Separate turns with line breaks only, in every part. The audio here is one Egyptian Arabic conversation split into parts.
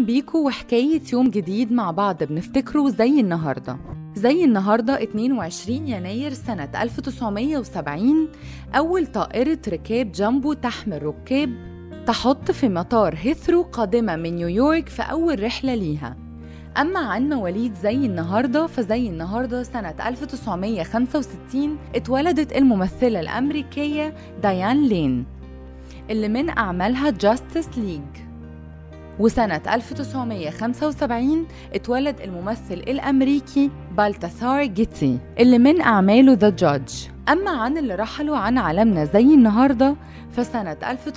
بيكم وحكاية يوم جديد مع بعض بنفتكره زي النهاردة زي النهاردة 22 يناير سنة 1970 أول طائرة ركاب جامبو تحمل ركاب تحط في مطار هيثرو قادمة من نيويورك في أول رحلة ليها أما عن مواليد زي النهاردة فزي النهاردة سنة 1965 اتولدت الممثلة الأمريكية ديان لين اللي من أعمالها جاستس ليج وسنة 1975 اتولد الممثل الأمريكي بالتاثار جيتسي اللي من أعماله ذا جادج أما عن اللي رحلوا عن عالمنا زي النهاردة فسنة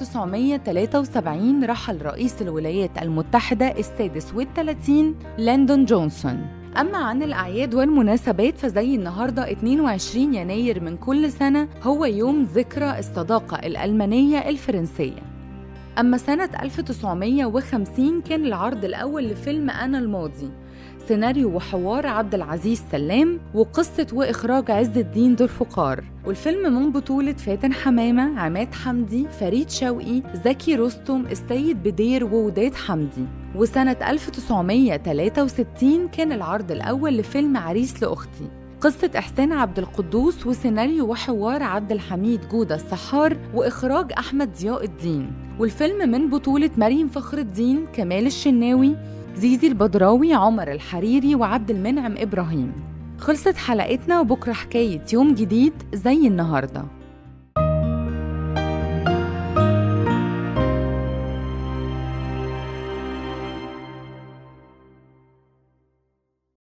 1973 رحل رئيس الولايات المتحدة السادس والثلاثين لندون جونسون أما عن الأعياد والمناسبات فزي النهاردة 22 يناير من كل سنة هو يوم ذكرى الصداقة الألمانية الفرنسية أما سنة 1950 كان العرض الأول لفيلم أنا الماضي سيناريو وحوار عبد العزيز سلام وقصة وإخراج عز الدين ذوالفقار والفيلم من بطولة فاتن حمامة عماد حمدي فريد شوقي زكي رستم السيد بدير ووداد حمدي وسنة 1963 كان العرض الأول لفيلم عريس لأختي قصة إحسان عبد القدوس وسيناريو وحوار عبد الحميد جودة السحار وإخراج أحمد ضياء الدين والفيلم من بطولة مريم فخر الدين كمال الشناوي زيزي البدراوي عمر الحريري وعبد المنعم إبراهيم خلصت حلقتنا وبكرة حكاية يوم جديد زي النهارده